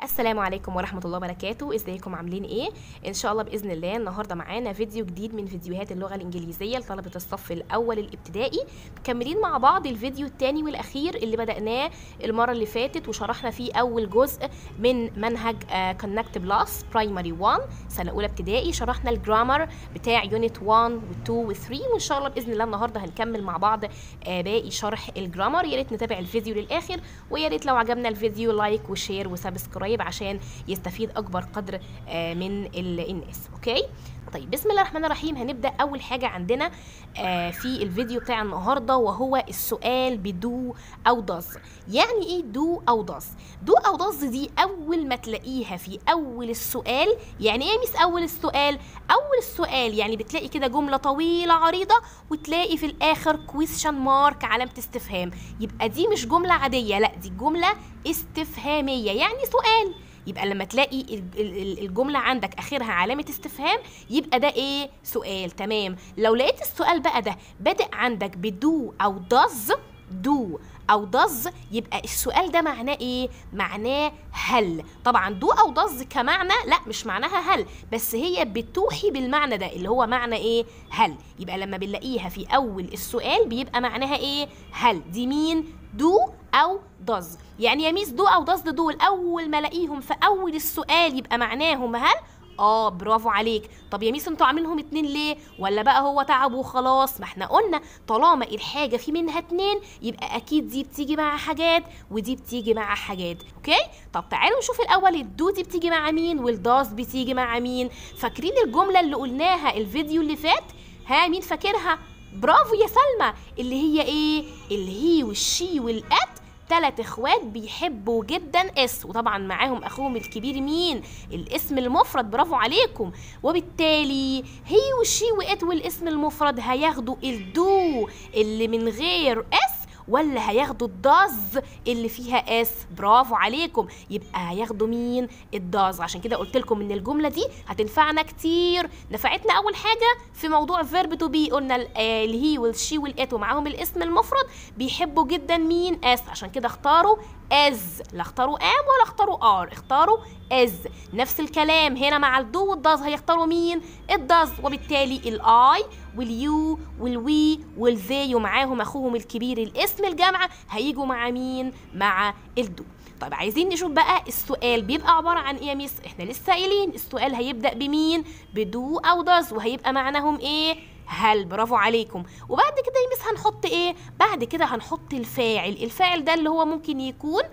السلام عليكم ورحمة الله وبركاته ازيكم عاملين ايه ان شاء الله باذن الله النهارده معانا فيديو جديد من فيديوهات اللغة الانجليزية لطلبة الصف الاول الابتدائي مكملين مع بعض الفيديو الثاني والاخير اللي بدأناه المرة اللي فاتت وشرحنا فيه اول جزء من منهج كونكت بلس برايمري 1 سنة اولى ابتدائي شرحنا الجرامر بتاع يونت 1 و2 و3 وان شاء الله باذن الله النهارده هنكمل مع بعض آه، باقي شرح الجرامر يا ريت نتابع الفيديو للاخر ويا ريت لو عجبنا الفيديو لايك وشير وسبسكرايب عشان يستفيد اكبر قدر آه، من ال- الناس اوكي طيب بسم الله الرحمن الرحيم هنبدا اول حاجه عندنا آه، في الفيديو بتاع النهارده وهو السؤال بدو او داز يعني ايه دو او داز دو او داز دي اول ما تلاقيها في اول السؤال يعني ايه ميس اول السؤال اول السؤال يعني بتلاقي كده جمله طويله عريضه وتلاقي في الاخر كويستشن مارك علامه استفهام يبقى دي مش جمله عاديه لا دي جمله استفهاميه يعني سؤال يبقى لما تلاقي ال- ال- ال- الجملة عندك آخرها علامة استفهام يبقى ده إيه؟ سؤال تمام لو لقيت السؤال بقى ده بادئ عندك بدو أو does دو أو does يبقى السؤال ده معناه إيه؟ معناه هل طبعا دو أو does كمعنى لا مش معناها هل بس هي بتوحي بالمعنى ده اللي هو معنى إيه؟ هل يبقى لما بنلاقيها في أول السؤال بيبقى معناها إيه؟ هل دي مين؟ دو او داز يعني يا ميس دو او داز دول اول ما الاقيهم في اول السؤال يبقى معناهم هل اه برافو عليك طب يا ميس انتوا عاملينهم اتنين ليه ولا بقى هو تعب وخلاص ما احنا قلنا طالما الحاجه في منها اتنين يبقى اكيد دي بتيجي مع حاجات ودي بتيجي مع حاجات اوكي طب تعالوا نشوف الاول الدو دي بتيجي مع مين والداز بتيجي مع مين فاكرين الجمله اللي قلناها الفيديو اللي فات ها مين فاكرها برافو يا سلمى اللي هي ايه الهي والشي والات تلات اخوات بيحبوا جدا اس وطبعا معاهم اخوهم الكبير مين الاسم المفرد برافو عليكم وبالتالي هي والشي وات والاسم المفرد هياخدوا الدو اللي من غير اس ولا هياخدوا الداز اللي فيها اس برافو عليكم يبقى هياخدوا مين الداز عشان كده قلت لكم ان الجمله دي هتنفعنا كتير نفعتنا اول حاجه في موضوع فيرب تو بي قلنا ال- آه، الهي والشي والات ومعاهم الاسم المفرد بيحبوا جدا مين اس عشان كده اختاروا از لا اختاروا ام ولا اختاروا ار اختاروا از نفس الكلام هنا مع الدو والداز هيختاروا مين الداز وبالتالي الاي واليو والوي والذي ومعاهم اخوهم الكبير الاسم الجامعه هيجوا مع مين مع الدو طيب عايزين نشوف بقى السؤال بيبقى عباره عن ايه يا ميس احنا لسه قايلين السؤال هيبدا بمين بدو او داز وهيبقى معناهم ايه هل برافو عليكم وبعد كده يا ميس هنحط ايه بعد كده هنحط الفاعل الفاعل ده اللي هو ممكن يكون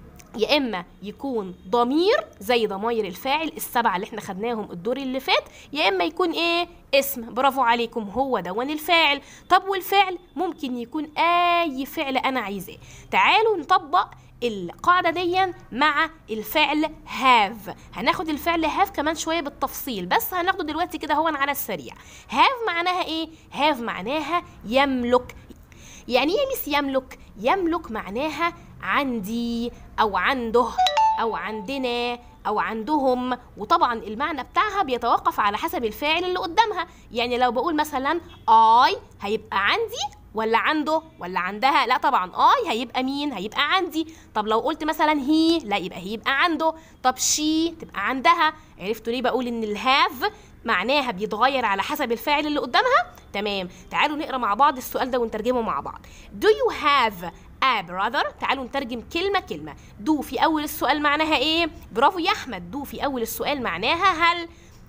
يا اما يكون ضمير زي ضماير الفاعل السبعه اللي احنا خدناهم الدور اللي فات يا اما يكون ايه اسم برافو عليكم هو دون الفاعل طب والفعل ممكن يكون اي فعل انا عايزاه تعالوا نطبق القاعدة دي مع الفعل have هناخد الفعل have كمان شوية بالتفصيل بس هناخده دلوقتي كده هو على السريع have معناها ايه have معناها يملك يعني ايه يا ميس يملك يملك معناها عندي او عنده او عندنا او عندهم وطبعا المعنى بتاعها بيتوقف على حسب الفاعل اللي قدامها يعني لو بقول مثلا اي هيبقى عندي ولا عنده ولا عندها لا طبعا اي هيبقى مين هيبقى عندي طب لو قلت مثلا هي لا يبقى هيبقى عنده طب شي تبقى عندها عرفتوا ليه بقول ان الهاف معناها بيتغير على حسب الفاعل اللي قدامها تمام تعالوا نقرا مع بعض السؤال ده ونترجمه مع بعض do you have a brother تعالوا نترجم كلمة كلمة do في أول السؤال معناها إيه برافو يا أحمد do في أول السؤال معناها هل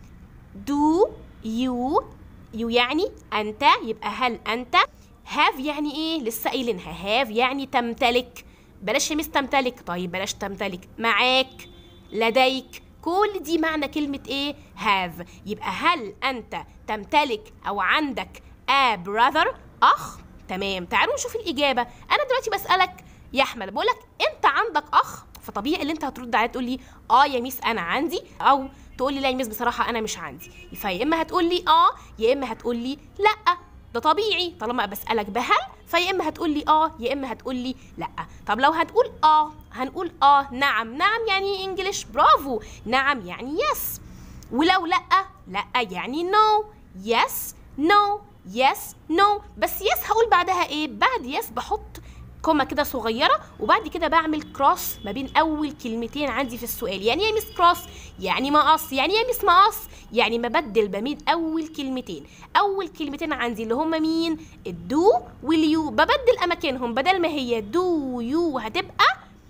do you you يعني أنت يبقى هل أنت have يعني إيه لسه قايلينها have يعني تمتلك بلاش يا مس تمتلك طيب بلاش تمتلك معاك لديك كل دي معنى كلمة ايه have يبقى هل انت تمتلك او عندك a brother اخ تمام تعالوا نشوف الاجابة انا دلوقتي بسألك يا احمد بقولك انت عندك اخ فطبيعي اللي انت هترد عليه تقول لي اه يا ميس انا عندي او تقول لي لا يا ميس بصراحة انا مش عندي فيا اما هتقول لي اه يا اما هتقول لي لا ده طبيعي طالما بسألك بهل فيا اما هتقول لي اه يا اما هتقول لي لا طب لو هتقول اه هنقول اه نعم نعم يعني انجلش برافو نعم يعني يس ولو لا لا يعني نو يس نو يس نو بس يس هقول بعدها ايه بعد يس بحط كوما كده صغيره وبعد كده بعمل كروس ما بين اول كلمتين عندي في السؤال يعني ايه مس كروس يعني مقص يعني ايه مس مقص يعني ببدل بين اول كلمتين اول كلمتين عندي اللي هما مين الدو واليو ببدل اماكنهم بدل ما هي دو يو هتبقى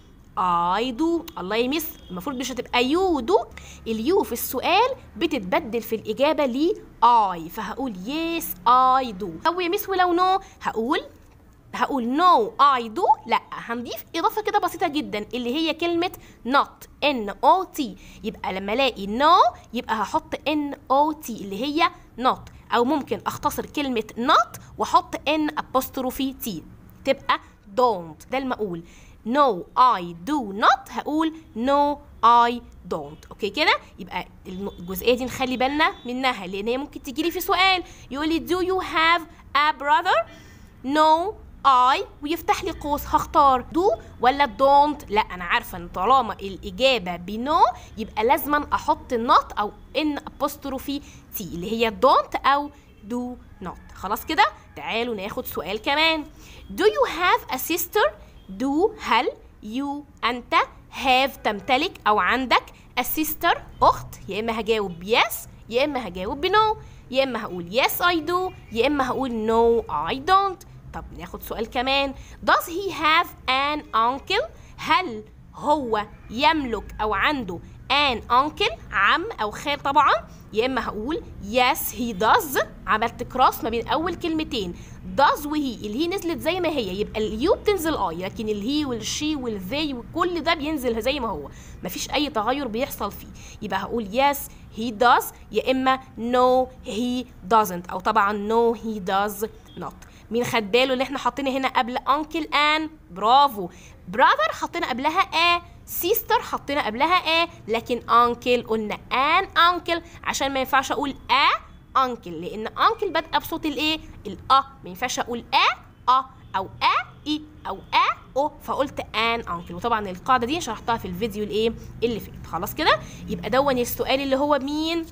اي دو الله يمس المفروض مش هتبقى يو دو اليو في السؤال بتتبدل في الاجابه ل اي فهقول يس اي دو طب يا مس ولو نو هقول هقول نو اي دو لا هنضيف اضافه كده بسيطه جدا اللي هي كلمه not ان او تي يبقى لما الاقي نو no يبقى هحط ان او تي اللي هي not او ممكن اختصر كلمه not واحط ان apostrophe تي تبقى don't ده المقول no I do not هقول no I don't اوكي كده يبقى الجزئيه دي نخلي بالنا منها لان هي ممكن تجي لي في سؤال يقول لي do you have a brother no I ويفتح لي قوس هختار do ولا don't لا انا عارفه ان طالما الاجابه بنو يبقى لازما احط not او ان apostrophe t اللي هي don't او do not خلاص كده تعالوا ناخد سؤال كمان do you have a sister do هل you أنت have تمتلك أو عندك a sister أخت يا إما هجاوب yes يا إما هجاوب no يا إما هقول yes I do يا إما هقول no I don't طب ناخد سؤال كمان does he have an uncle هل هو يملك أو عنده an uncle عم أو خال طبعا يا إما هقول yes he does عملت كراس ما بين أول كلمتين does وهي اللي هي نزلت زي ما هي يبقى اليو بتنزل اي لكن الهي والشي والذي وكل ده بينزل زي ما هو مفيش اي تغير بيحصل فيه يبقى هقول yes he does يا اما no he doesn't او طبعا no he does not مين خد باله اللي احنا حاطين هنا قبل uncle and برافو brother حطينا قبلها a sister حطينا قبلها a لكن uncle قلنا an uncle عشان ما ينفعش اقول a انكل لان انكل بادئه بصوت الايه الأ ما ينفعش اقول ا ا او ا اي او ا او فقلت ان انكل وطبعا القاعده دي شرحتها في الفيديو الايه اللي فات خلاص كده يبقى دون السؤال اللي هو مين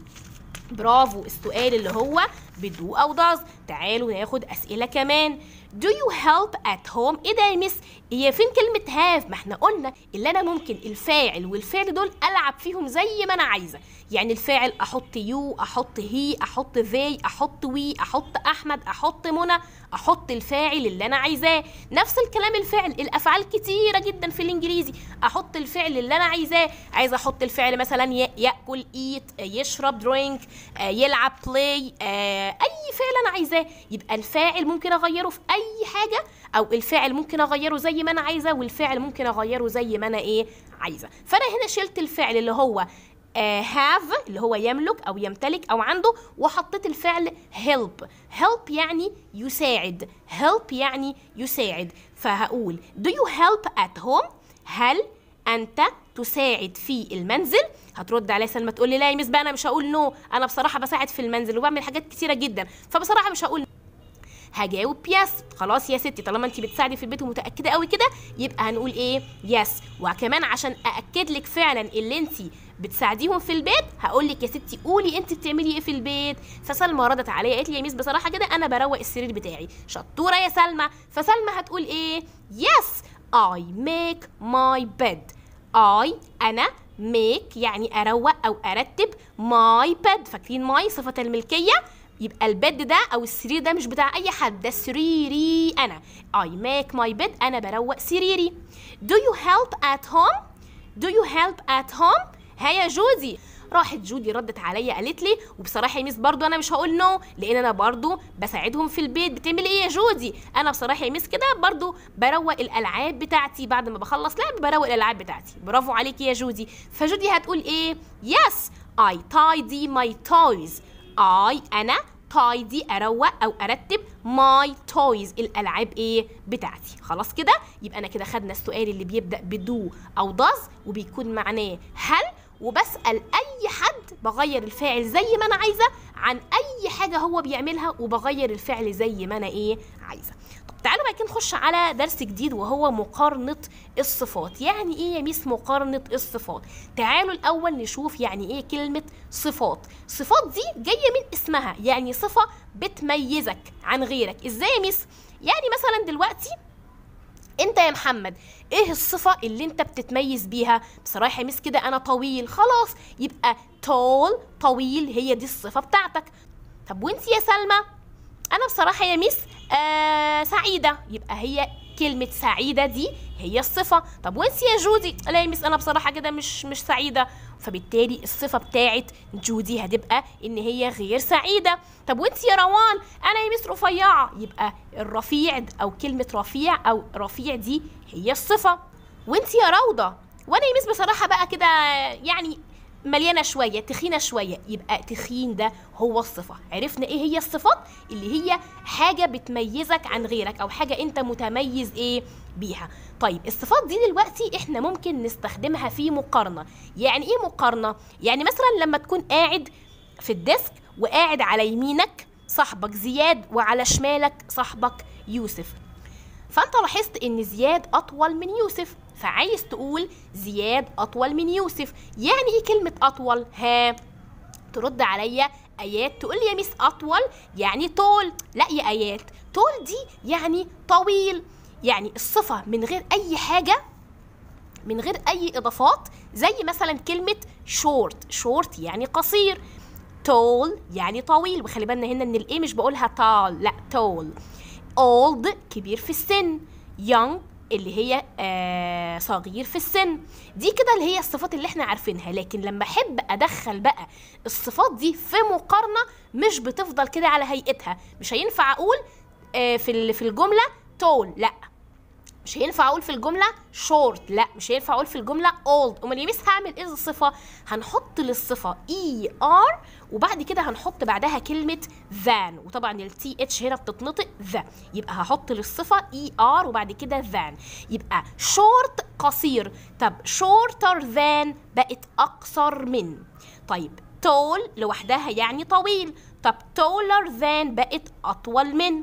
برافو السؤال اللي هو بدو او داز تعالوا ناخد اسئله كمان Do you help at home؟ ايه ده يا مس؟ هي فين كلمة have؟ ما احنا قلنا اللي انا ممكن الفاعل والفعل دول العب فيهم زي ما انا عايزة، يعني الفاعل احط يو، احط هي، احط they، احط وي، احط احمد، احط منى، احط الفاعل اللي انا عايزاه، نفس الكلام الفعل، الافعال كتيرة جدا في الانجليزي، احط الفعل اللي انا عايزاه، عايزة احط الفعل مثلا ياكل eat، يشرب drink، يلعب play، اي فعل انا عايزاه، يبقى الفاعل ممكن اغيره في اي اي حاجه او الفاعل ممكن اغيره زي ما انا عايزه والفعل ممكن اغيره زي ما انا ايه عايزه فانا هنا شلت الفعل اللي هو هاف uh, اللي هو يملك او يمتلك او عنده وحطيت الفعل help help يعني يساعد help يعني يساعد فهقول do you help at home هل انت تساعد في المنزل هترد عليا سلمى تقول لي لا يا مس بقى انا مش هقول نو no. انا بصراحه بساعد في المنزل وبعمل حاجات كتيره جدا فبصراحه مش هقول هجاوب يس خلاص يا ستي طالما انت بتساعدي في البيت ومتاكده قوي كده يبقى هنقول ايه يس وكمان عشان ااكد لك فعلا اللي انت بتساعديهم في البيت هقول لك يا ستي قولي انت بتعملي ايه في البيت فسلمى ردت عليا قالت لي يا ميس بصراحه كده انا بروق السرير بتاعي شطوره يا سلمى فسلمى هتقول ايه يس I make my bed I أنا make يعني أروق أو أرتب my bed فاكرين my صفة الملكية يبقى البيد ده او السرير ده مش بتاع اي حد ده سريري انا I make my bed انا بروق سريري Do you help at home Do you help at home ها يا جودي راحت جودي ردت عليا قالت لي وبصراحه يا ميس برضو انا مش هقول نو لان انا برضو بساعدهم في البيت بتعمل ايه يا جودي انا بصراحه يا ميس كده برضو بروق الالعاب بتاعتي بعد ما بخلص لعب بروق الالعاب بتاعتي برافو عليكي يا جودي فجودي هتقول ايه يس I tidy my toys I أنا tidy أروق أو أرتب my toys الألعاب إيه بتاعتي خلاص كده يبقى أنا كده خدنا السؤال اللي بيبدأ بدو أو does وبيكون معناه هل وبسأل أي حد بغير الفاعل زي ما أنا عايزة عن أي حاجة هو بيعملها وبغير الفعل زي ما أنا إيه عايزة طب تعالوا بقى كده نخش على درس جديد وهو مقارنة الصفات يعني ايه يا ميس مقارنة الصفات تعالوا الاول نشوف يعني ايه كلمة صفات صفات دي جاية من اسمها يعني صفة بتميزك عن غيرك ازاي يا ميس يعني مثلا دلوقتي انت يا محمد ايه الصفة اللي انت بتتميز بيها بصراحة يا ميس كده انا طويل خلاص يبقى tall طويل هي دي الصفة بتاعتك طب وانت يا سلمى انا بصراحة يا ميس آه سعيدة يبقى هي كلمة سعيدة دي هي الصفة طب وانت يا جودي لا يا ميس انا بصراحة كده مش مش سعيدة فبالتالي الصفة بتاعت جودي هتبقى ان هي غير سعيدة طب وانت يا روان انا يا ميس رفيعة يبقى الرفيع او كلمة رفيع او رفيع دي هي الصفة وانت يا روضة وانا يا ميس بصراحة بقى كده يعني مليانه شويه تخينه شويه يبقى تخين ده هو الصفه عرفنا ايه هي الصفات اللي هي حاجه بتميزك عن غيرك او حاجه انت متميز ايه بيها طيب الصفات دي دلوقتي احنا ممكن نستخدمها في مقارنه يعني ايه مقارنه يعني مثلا لما تكون قاعد في الديسك وقاعد على يمينك صاحبك زياد وعلى شمالك صاحبك يوسف فانت لاحظت ان زياد اطول من يوسف فعايز تقول زياد اطول من يوسف يعني ايه كلمه اطول ها ترد عليا ايات تقول لي يا ميس اطول يعني طول لا يا ايات طول دي يعني طويل يعني الصفه من غير اي حاجه من غير اي اضافات زي مثلا كلمه شورت شورت يعني قصير تول يعني طويل وخلي بالنا هنا ان الايه مش بقولها تال لا تول old كبير في السن young اللي هي آه صغير في السن دي كده اللي هي الصفات اللي احنا عارفينها لكن لما احب ادخل بقى الصفات دي في مقارنه مش بتفضل كده على هيئتها مش هينفع اقول آه في في الجمله تول لا مش هينفع اقول في الجمله شورت لا مش هينفع اقول في الجمله اولد امال يا ميس هعمل ايه الصفه هنحط للصفه اي ار وبعد كده هنحط بعدها كلمه ذان وطبعا التي اتش هنا بتتنطق ذا يبقى هحط للصفه اي ار وبعد كده ذان يبقى شورت قصير طب شورتر ذان بقت اقصر من طيب تول لوحدها يعني طويل طب تولر ذان بقت اطول من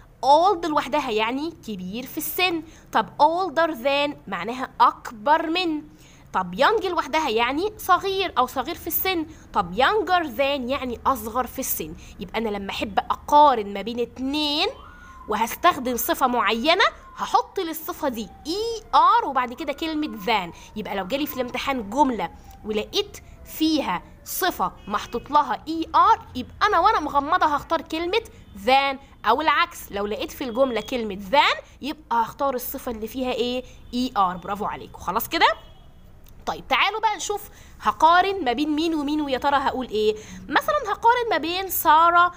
old لوحدها يعني كبير في السن طب older than معناها أكبر من طب young لوحدها يعني صغير أو صغير في السن طب younger than يعني أصغر في السن يبقى أنا لما أحب أقارن ما بين اتنين وهستخدم صفة معينة هحط للصفة دي اي ار وبعد كده كلمة ذان يبقى لو جالي في الامتحان جملة ولقيت فيها صفة محطوط لها اي ار يبقى انا وانا مغمضة هختار كلمة ذان او العكس لو لقيت في الجملة كلمة ذان يبقى هختار الصفة اللي فيها ايه اي ار برافو عليكم خلاص كده طيب تعالوا بقى نشوف هقارن ما بين مين ومين ويا ترى هقول ايه مثلا هقارن ما بين سارة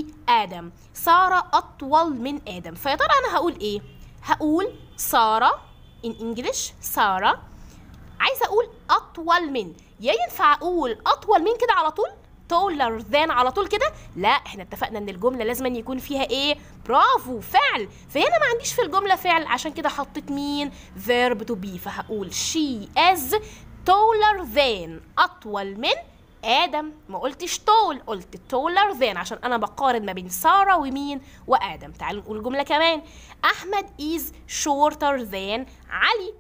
وآدم سارة أطول من آدم فيا ترى أنا هقول ايه هقول سارة in English سارة عايزة أقول أطول من يا ينفع أقول أطول من كده على طول taller than على طول كده لا احنا اتفقنا ان الجمله لازم أن يكون فيها ايه برافو فعل فهنا ما عنديش في الجمله فعل عشان كده حطيت مين verb to be فهقول she is taller than اطول من ادم ما قلتش طول قلت taller than عشان انا بقارن ما بين ساره ومين وادم تعالوا نقول جمله كمان احمد is shorter than علي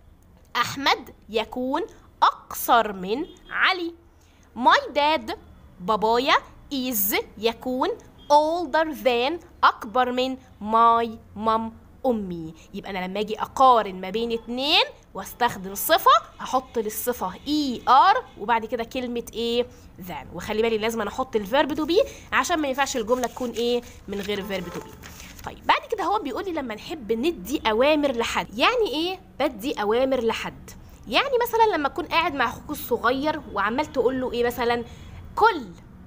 احمد يكون اقصر من علي my dad بابايا is يكون older than أكبر من my mom أمي يبقى أنا لما أجي أقارن ما بين اتنين واستخدم صفة هحط للصفة اي ار وبعد كده كلمة ايه ذان وخلي بالي لازم أنا أحط الفيرب تو بي عشان ما ينفعش الجملة تكون ايه من غير الفيرب تو بي طيب بعد كده هو بيقول لي لما نحب ندي أوامر لحد يعني ايه بدي أوامر لحد يعني مثلا لما تكون قاعد مع اخوك الصغير وعمال تقول له ايه مثلا كل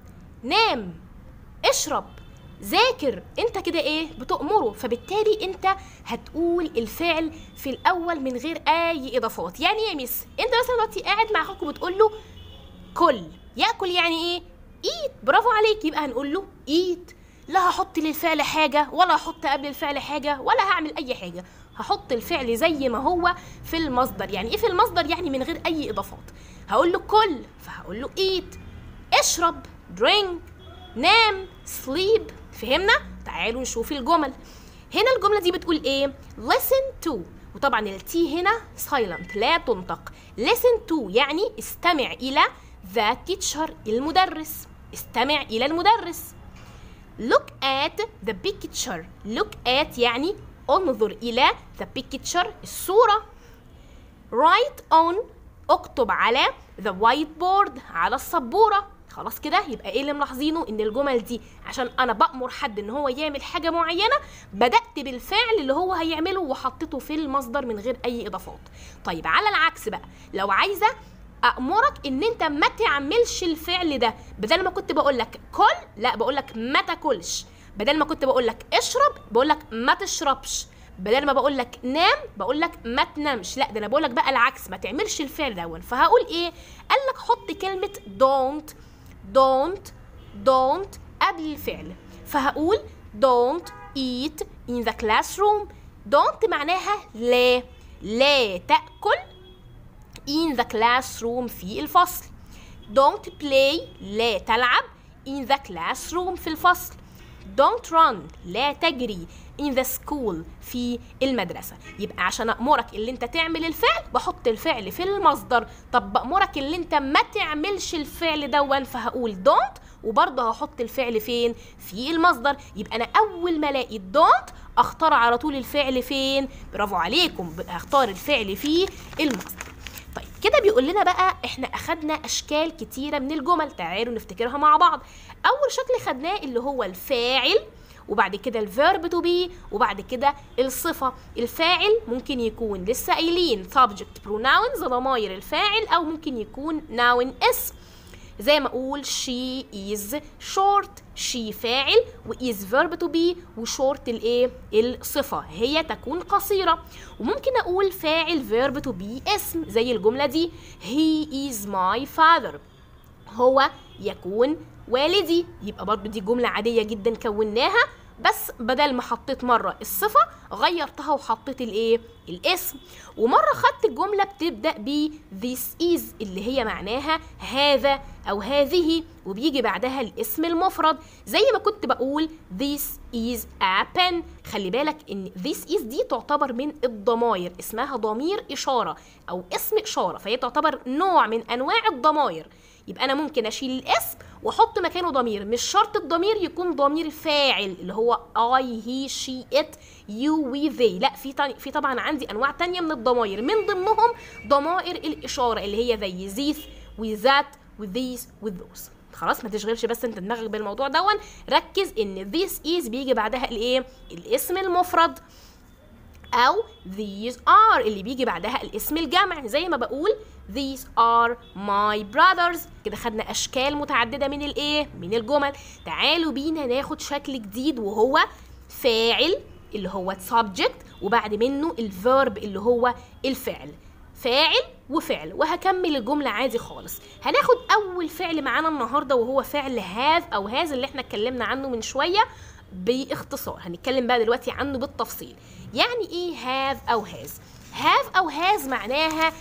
نام اشرب ذاكر انت كده ايه بتأمره فبالتالي انت هتقول الفعل في الاول من غير اي اضافات يعني ايه يا ميس انت مثلا دلوقتي قاعد مع اخوك وبتقول له كل ياكل يعني ايه ايت برافو عليك يبقى هنقول له ايت لا هحط للفعل حاجه ولا هحط قبل الفعل حاجه ولا هعمل اي حاجه هحط الفعل زي ما هو في المصدر يعني ايه في المصدر يعني من غير اي اضافات هقول له كل فهقول له eat اشرب drink نام sleep فهمنا تعالوا نشوف الجمل هنا الجمله دي بتقول ايه listen to وطبعا التي هنا silent لا تنطق listen to يعني استمع الى the teacher المدرس استمع الى المدرس look at the picture look at يعني انظر الى the picture الصوره write on اكتب على the whiteboard على السبوره خلاص كده يبقى ايه اللي ملاحظينه ان الجمل دي عشان انا بامر حد ان هو يعمل حاجه معينه بدات بالفعل اللي هو هيعمله وحطيته في المصدر من غير اي اضافات طيب على العكس بقى لو عايزه امرك ان انت ما تعملش الفعل ده بدل ما كنت بقول لك كل لا بقول لك ما تاكلش بدل ما كنت بقول لك اشرب بقول لك ما تشربش بدل ما بقول لك نام بقول لك ما تنامش لا ده انا بقول لك بقى العكس ما تعملش الفعل دون فهقول ايه قال لك حط كلمه don't don't don't قبل الفعل فهقول don't eat in the classroom don't معناها لا لا تأكل in the classroom في الفصل don't play لا تلعب in the classroom في الفصل don't run لا تجري in the school في المدرسة يبقى عشان أمرك اللي انت تعمل الفعل بحط الفعل في المصدر طب بأمرك اللي انت ما تعملش الفعل دون فهقول don't وبرضه هحط الفعل فين في المصدر يبقى انا اول ما الاقي don't اختار على طول الفعل فين برافو عليكم هختار الفعل في المصدر طيب كده بيقول لنا بقى احنا اخدنا اشكال كتيره من الجمل تعالوا نفتكرها مع بعض اول شكل خدناه اللي هو الفاعل وبعد كده الفيرب تو بي وبعد كده الصفة الفاعل ممكن يكون لسه قايلين subject pronouns ضماير الفاعل أو ممكن يكون noun اسم زي ما أقول she is short she فاعل و is verb to be و short الإيه الصفة هي تكون قصيرة وممكن أقول فاعل verb to be اسم زي الجملة دي he is my father هو يكون والدي يبقى برضو دي جملة عادية جدا كوناها بس بدل ما حطيت مرة الصفة غيرتها وحطيت الايه الاسم ومرة خدت الجملة بتبدأ ب this is اللي هي معناها هذا أو هذه وبيجي بعدها الاسم المفرد زي ما كنت بقول this is a pen خلي بالك ان this is دي تعتبر من الضماير اسمها ضمير إشارة أو اسم إشارة فهي تعتبر نوع من أنواع الضماير يبقى انا ممكن اشيل الاسم واحط مكانه ضمير مش شرط الضمير يكون ضمير فاعل اللي هو I he she it you we they لا في تاني في طبعا عندي انواع تانية من الضماير من ضمنهم ضمائر الاشاره اللي هي زي this with that with these with those خلاص ما تشغلش بس انت دماغك بالموضوع دون ركز ان this is بيجي بعدها الايه الاسم المفرد او these are اللي بيجي بعدها الاسم الجمع زي ما بقول these are my brothers كده خدنا اشكال متعدده من الايه من الجمل تعالوا بينا ناخد شكل جديد وهو فاعل اللي هو subject وبعد منه الفيرب اللي هو الفعل فاعل وفعل وهكمل الجملة عادي خالص هناخد أول فعل معانا النهاردة وهو فعل have أو has اللي احنا اتكلمنا عنه من شوية باختصار هنتكلم بقى دلوقتي عنه بالتفصيل يعني ايه have أو has have أو has معناها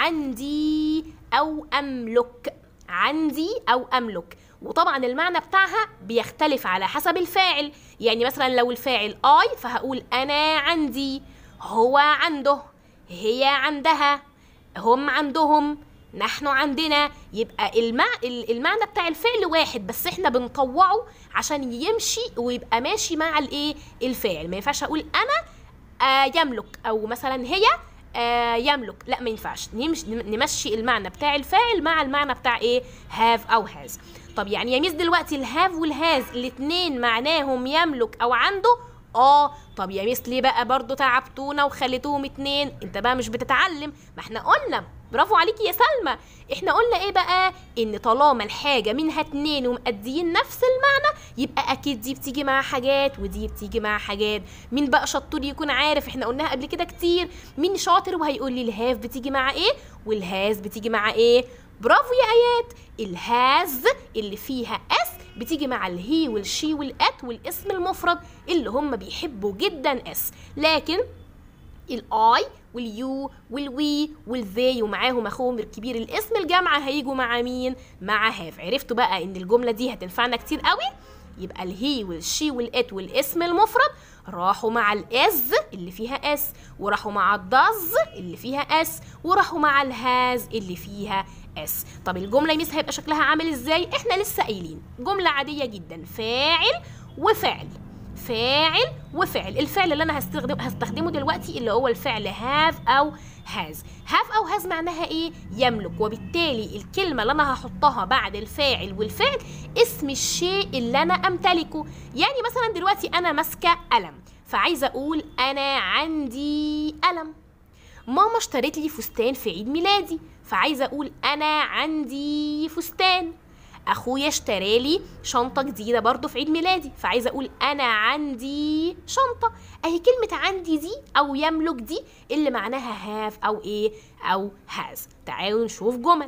عندي أو أملك عندي أو أملك وطبعا المعنى بتاعها بيختلف على حسب الفاعل يعني مثلا لو الفاعل I فهقول أنا عندي هو عنده هي عندها هم عندهم نحن عندنا يبقى المع... المعنى بتاع الفعل واحد بس احنا بنطوعه عشان يمشي ويبقى ماشي مع الايه الفاعل ما ينفعش اقول انا آه يملك او مثلا هي آه يملك لا ما ينفعش نمشي نمشي المعنى بتاع الفاعل مع المعنى بتاع ايه هاف او هاز طب يعني يا ميس دلوقتي الهاف والهاز الاتنين معناهم يملك او عنده اه طب يا ميس ليه بقى برضو تعبتونا وخليتوهم اتنين انت بقى مش بتتعلم ما احنا قلنا برافو عليكي يا سلمى احنا قلنا ايه بقى ان طالما الحاجه منها اتنين ومأديين نفس المعنى يبقى اكيد دي بتيجي مع حاجات ودي بتيجي مع حاجات مين بقى شطور يكون عارف احنا قلناها قبل كده كتير مين شاطر وهيقول لي الهاف بتيجي مع ايه والهاز بتيجي مع ايه برافو يا ايات الهاز اللي فيها اس بتيجي مع الهي والشي والات والاسم المفرد اللي هم بيحبوا جدا اس لكن الاي واليو والوي والذي ومعاهم اخوهم الكبير الاسم الجامعه هيجوا مع مين مع هاف عرفتوا بقى ان الجمله دي هتنفعنا كتير قوي يبقى الهي والشي والات والاسم المفرد راحوا مع الاز اللي فيها اس وراحوا مع الدز اللي فيها اس وراحوا مع الهاز اللي فيها اس طب الجمله ميس هيبقى شكلها عامل ازاي احنا لسه قايلين جمله عاديه جدا فاعل وفعل فاعل وفعل الفعل اللي انا هستخدم هستخدمه دلوقتي اللي هو الفعل have او has have او has معناها ايه يملك وبالتالي الكلمه اللي انا هحطها بعد الفاعل والفعل اسم الشيء اللي انا امتلكه يعني مثلا دلوقتي انا ماسكه قلم فعايزه اقول انا عندي قلم ماما اشترت لي فستان في عيد ميلادي فعايزه اقول انا عندي فستان اخويا اشترى لي شنطه جديده برضو في عيد ميلادي فعايزه اقول انا عندي شنطه اهي كلمه عندي دي او يملك دي اللي معناها هاف او ايه او هاز تعالوا نشوف جمل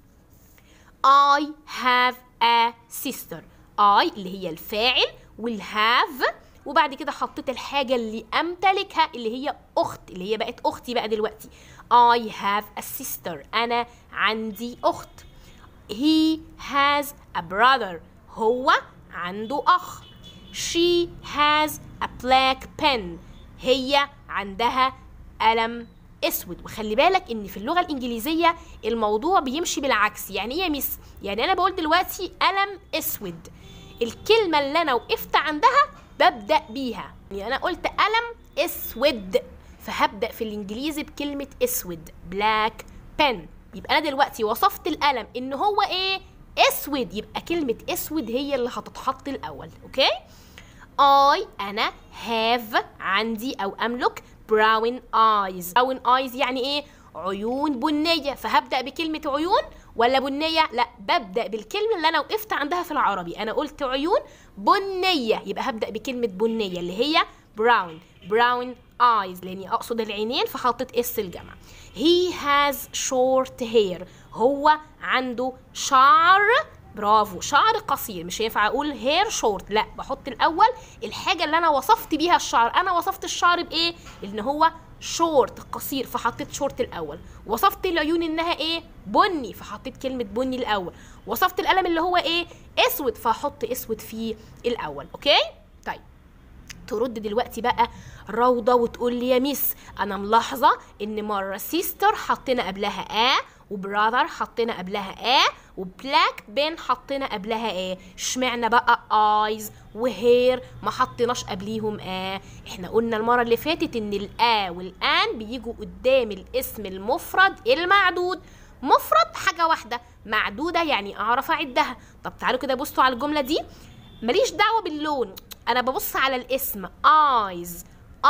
I have a sister I اللي هي الفاعل والهاف وبعد كده حطيت الحاجة اللي أمتلكها اللي هي أخت اللي هي بقت أختي بقى دلوقتي I have a sister أنا عندي أخت He has a brother هو عنده أخ She has a black pen هي عندها قلم اسود وخلي بالك ان في اللغه الانجليزيه الموضوع بيمشي بالعكس يعني ايه يا ميس يعني انا بقول دلوقتي قلم اسود الكلمه اللي انا وقفت عندها ببدا بيها يعني انا قلت قلم اسود فهبدا في الانجليزي بكلمه اسود بلاك بن يبقى انا دلوقتي وصفت القلم ان هو ايه اسود يبقى كلمه اسود هي اللي هتتحط الاول اوكي I أنا have عندي أو أملك brown eyes brown eyes يعني إيه؟ عيون بنية فهبدأ بكلمة عيون ولا بنية؟ لا ببدأ بالكلمة اللي أنا وقفت عندها في العربي أنا قلت عيون بنية يبقى هبدأ بكلمة بنية اللي هي brown brown eyes لأني أقصد العينين فحطيت اس الجمع he has short hair هو عنده شعر برافو شعر قصير مش هينفع اقول هير شورت لا بحط الاول الحاجه اللي انا وصفت بيها الشعر انا وصفت الشعر بايه ان هو شورت قصير فحطيت شورت الاول وصفت العيون انها ايه بني فحطيت كلمه بني الاول وصفت القلم اللي هو ايه اسود فهحط اسود فيه الاول اوكي طيب ترد دلوقتي بقى روضه وتقول لي يا ميس انا ملاحظه ان مره سيستر حطينا قبلها ا وبراذر حطينا قبلها ا وبلاك بين حطينا قبلها ايه اشمعنى بقى ايز وهير ما حطيناش قبليهم اه احنا قلنا المره اللي فاتت ان الا والان بيجوا قدام الاسم المفرد المعدود مفرد حاجه واحده معدوده يعني اعرف اعدها طب تعالوا كده بصوا على الجمله دي ماليش دعوه باللون انا ببص على الاسم ايز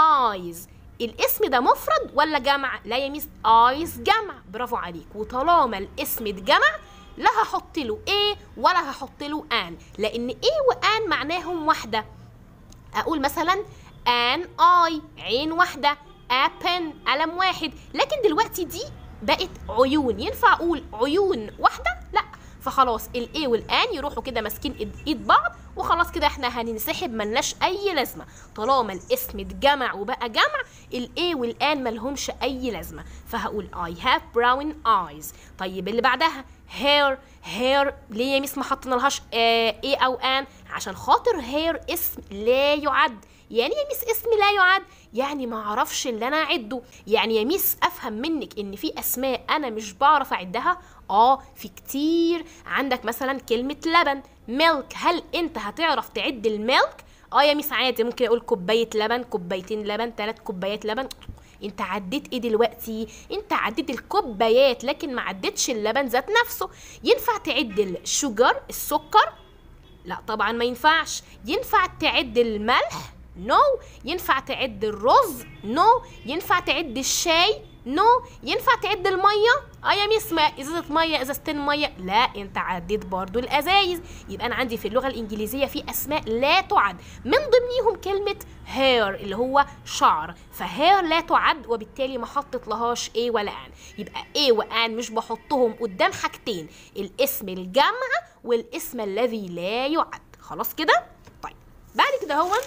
ايز الاسم ده مفرد ولا جمع لا يا ميس ايز جمع برافو عليك وطالما الاسم اتجمع لا هحط له ايه ولا هحط له ان لان ايه وان معناهم واحده اقول مثلا ان اي عين واحده ابن قلم واحد لكن دلوقتي دي بقت عيون ينفع اقول عيون واحده لا فخلاص الاي والان يروحوا كده ماسكين ايد, إيد بعض وخلاص كده احنا هننسحب ملناش اي لازمه طالما الاسم اتجمع وبقى جمع الاي والان ملهمش اي لازمه فهقول I have brown eyes طيب اللي بعدها hair hair ليه يا ميس ما حطينا لهاش آه ايه او ان عشان خاطر hair اسم لا يعد يعني يا ميس اسم لا يعد يعني ما اعرفش اللي انا اعده يعني يا ميس افهم منك ان في اسماء انا مش بعرف اعدها اه في كتير عندك مثلا كلمه لبن ميلك هل انت هتعرف تعد الميلك اه يا ميس عادي ممكن اقول كوبايه لبن كوبايتين لبن ثلاث كوبايات لبن انت عديت ايه دلوقتي انت عديت الكوبايات لكن ما عدتش اللبن ذات نفسه ينفع تعد الشجر السكر لا طبعا ما ينفعش ينفع تعد الملح نو no. ينفع تعد الرز نو no. ينفع تعد الشاي نو no. ينفع تعد الميه اه يا ميس ما ازازه ميه ازازتين ميه لا انت عديت برضو الازايز يبقى انا عندي في اللغه الانجليزيه في اسماء لا تعد من ضمنهم كلمه هير اللي هو شعر فهير لا تعد وبالتالي ما حطت لهاش ايه ولا ان يبقى ايه وان مش بحطهم قدام حاجتين الاسم الجمع والاسم الذي لا يعد خلاص كده طيب بعد كده هو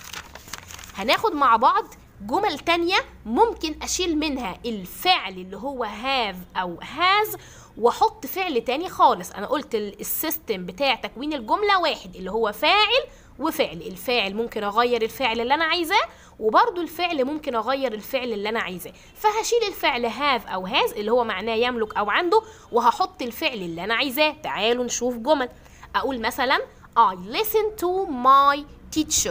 هناخد مع بعض جمل تانية ممكن أشيل منها الفعل اللي هو have أو has واحط فعل تاني خالص انا قلت السيستم بتاع تكوين الجمله واحد اللي هو فاعل وفعل الفاعل ممكن اغير الفعل اللي انا عايزاه وبرضو الفعل ممكن اغير الفعل اللي انا عايزاه فهشيل الفعل have او has اللي هو معناه يملك او عنده وهحط الفعل اللي انا عايزاه تعالوا نشوف جمل اقول مثلا I listen to my teacher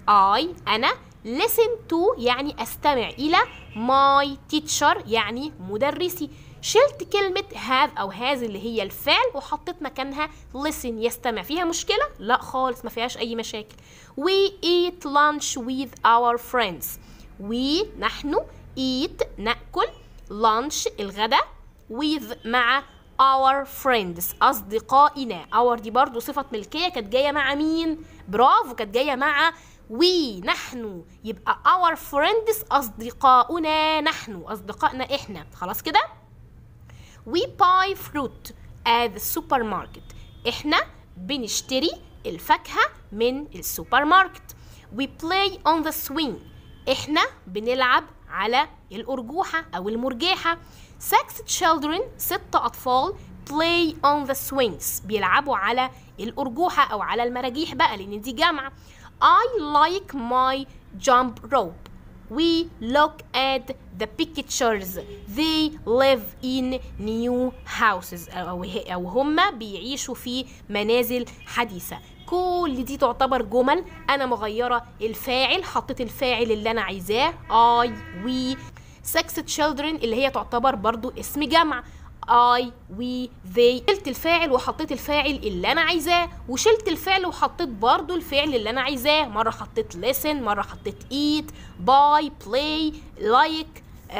I أنا listen to يعني أستمع إلى my teacher يعني مدرسي شلت كلمة have أو has اللي هي الفعل وحطيت مكانها listen يستمع فيها مشكلة؟ لا خالص ما فيهاش أي مشاكل We eat lunch with our friends We نحن eat نأكل lunch الغداء with مع our friends أصدقائنا our دي برضو صفة ملكية كانت جاية مع مين؟ برافو كانت جاية مع we نحن يبقى our friends أصدقاؤنا نحن أصدقائنا إحنا خلاص كده؟ we buy fruit at the supermarket إحنا بنشتري الفاكهة من السوبر ماركت we play on the swing إحنا بنلعب على الأرجوحة أو المرجحة six children ست أطفال play on the swings بيلعبوا على الأرجوحة أو على المراجيح بقى لأن دي جامعة I like my jump rope we look at the pictures they live in new houses أو, أو هم بيعيشوا في منازل حديثة كل دي تعتبر جمل انا مغيره الفاعل حطيت الفاعل اللي انا عايزاه I we six children اللي هي تعتبر برضو اسم جمع I, we, they شلت الفاعل وحطيت الفاعل اللي انا عايزاه وشلت الفعل وحطيت برضو الفعل اللي انا عايزاه مرة حطيت listen مرة حطيت eat, buy, play, like,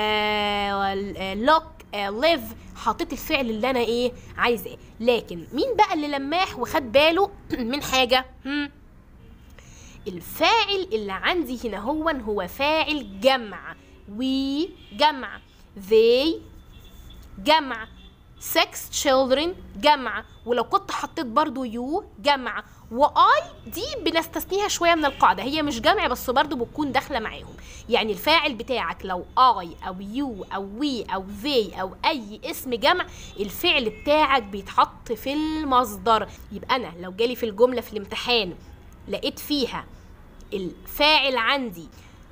uh, look, uh, live حطيت الفعل اللي انا ايه عايزاه لكن مين بقى اللي لماح وخد باله من حاجة هم؟ الفاعل اللي عندي هنا هو هو فاعل جمع we جمع they جمع six children جمع ولو كنت حطيت برضو يو جمع واي دي بنستثنيها شويه من القاعده هي مش جمع بس برضو بتكون داخله معاهم يعني الفاعل بتاعك لو اي او يو او وي او they او اي اسم جمع الفعل بتاعك بيتحط في المصدر يبقى انا لو جالي في الجمله في الامتحان لقيت فيها الفاعل عندي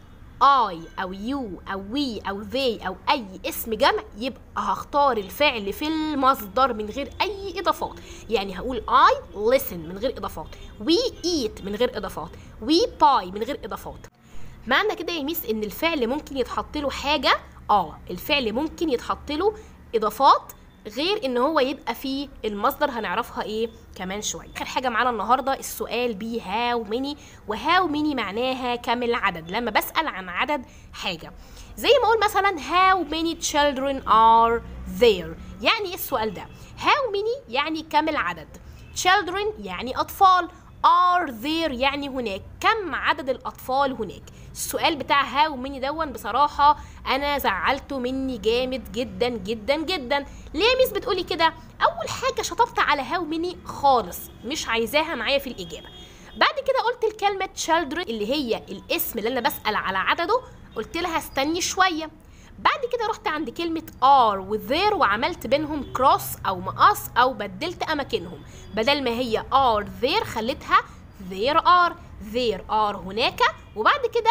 I أو you أو we أو they أو أي اسم جمع يبقى هختار الفعل في المصدر من غير أي إضافات يعني هقول I listen من غير إضافات we eat من غير إضافات we buy من غير إضافات معنى كده يا ميس إن الفعل ممكن يتحط له حاجة آه الفعل ممكن يتحط له إضافات غير ان هو يبقى في المصدر هنعرفها ايه كمان شويه اخر حاجه معانا النهارده السؤال بي هاو ميني وهاو ميني معناها كم العدد لما بسال عن عدد حاجه زي ما اقول مثلا how many children are there يعني ايه السؤال ده how many يعني كم العدد children يعني اطفال are there يعني هناك كم عدد الاطفال هناك السؤال بتاع هاو ميني دون بصراحة أنا زعلته مني جامد جدا جدا جدا ليه ميس بتقولي كده أول حاجة شطبت على هاو ميني خالص مش عايزاها معايا في الإجابة بعد كده قلت الكلمة children اللي هي الاسم اللي أنا بسأل على عدده قلت لها استني شوية بعد كده رحت عند كلمة are و there وعملت بينهم cross أو مقص أو بدلت أماكنهم بدل ما هي are there خليتها there are there are هناك وبعد كده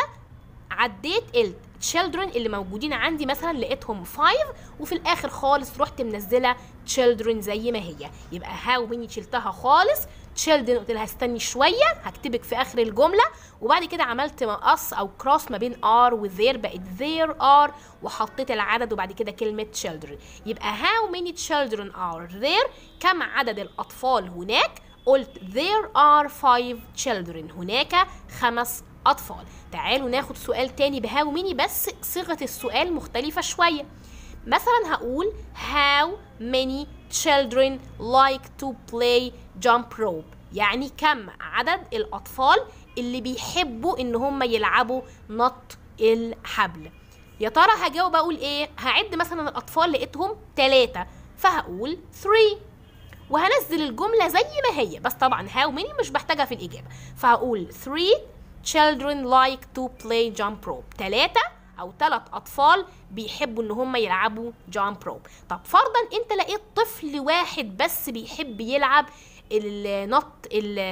عديت ال children اللي موجودين عندي مثلا لقيتهم 5 وفي الاخر خالص رحت منزله children زي ما هي يبقى how many شلتها خالص children قلت لها استني شويه هكتبك في اخر الجمله وبعد كده عملت مقص او كروس ما بين are و there بقت there are وحطيت العدد وبعد كده كلمه children يبقى how many children are there كم عدد الاطفال هناك قلت there are five children هناك خمس أطفال تعالوا ناخد سؤال تاني بهاو ميني بس صيغة السؤال مختلفة شوية مثلا هقول how many children like to play jump rope يعني كم عدد الأطفال اللي بيحبوا إن هم يلعبوا نط الحبل يا ترى هجاوب أقول إيه هعد مثلا الأطفال لقيتهم تلاتة فهقول 3 وهنزل الجملة زي ما هي بس طبعا هاو ماني مش بحتاجها في الإجابة فهقول 3 children like to play jump rope تلاتة أو تلات أطفال بيحبوا إن هم يلعبوا jump rope طب فرضا أنت لقيت طفل واحد بس بيحب يلعب النط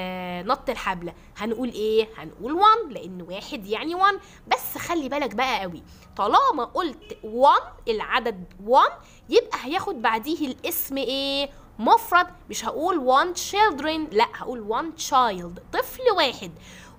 نط الحبل هنقول ايه هنقول 1 لان واحد يعني 1 بس خلي بالك بقى قوي طالما قلت 1 العدد 1 يبقى هياخد بعديه الاسم ايه مفرد مش هقول one children لا هقول one child طفل واحد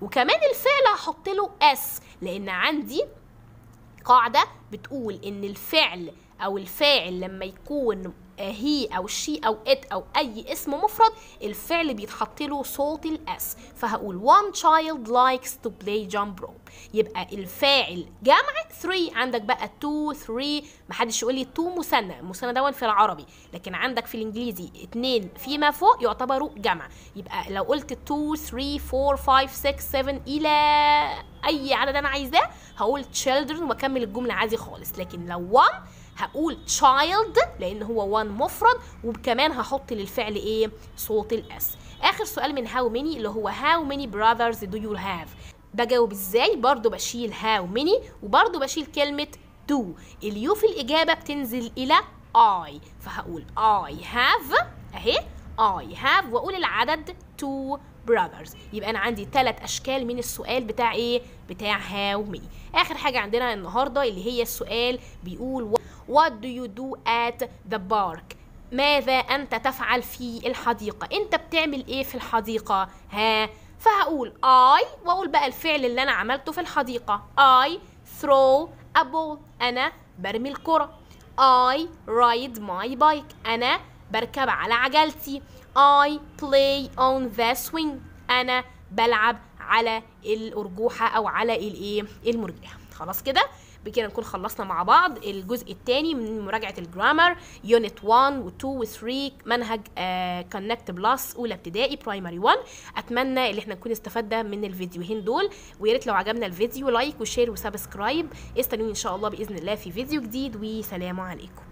وكمان الفعل هحط له اس لان عندي قاعده بتقول ان الفعل او الفاعل لما يكون هي او شي او ات او اي اسم مفرد الفعل بيتحط له صوت الاس فهقول one child likes to play jump rope يبقى الفاعل جمع 3 عندك بقى 2 3 محدش يقول لي 2 مثنى المثنى دون في العربي لكن عندك في الانجليزي اتنين فيما فوق يعتبروا جمع يبقى لو قلت 2 3 4 5 6 7 الى اي عدد انا عايزاه هقول children واكمل الجمله عادي خالص لكن لو 1 هقول child لان هو one مفرد وكمان هحط للفعل ايه صوت الاس اخر سؤال من how many اللي هو how many brothers do you have بجاوب ازاي برضو بشيل how many وبرضو بشيل كلمة do اليو في الإجابة بتنزل إلى I فهقول I have أهي I have وأقول العدد two brothers يبقى أنا عندي ثلاث أشكال من السؤال بتاع إيه؟ بتاع how many آخر حاجة عندنا النهاردة اللي هي السؤال بيقول What do you do at the park؟ ماذا أنت تفعل في الحديقة؟ أنت بتعمل إيه في الحديقة؟ ها؟ فهقول I وأقول بقى الفعل اللي أنا عملته في الحديقة I throw a ball أنا برمي الكرة I ride my bike أنا بركب على عجلتي I play on the swing أنا بلعب على الأرجوحة أو على الإيه المرجحة خلاص كده بكده نكون خلصنا مع بعض الجزء الثاني من مراجعه الجرامر يونت 1 و2 و3 منهج كونكت بلس اولى ابتدائي برايمري 1 اتمنى ان احنا نكون استفدنا من الفيديوهين دول ويا ريت لو عجبنا الفيديو لايك وشير وسبسكرايب استنوني ان شاء الله باذن الله في فيديو جديد وسلام عليكم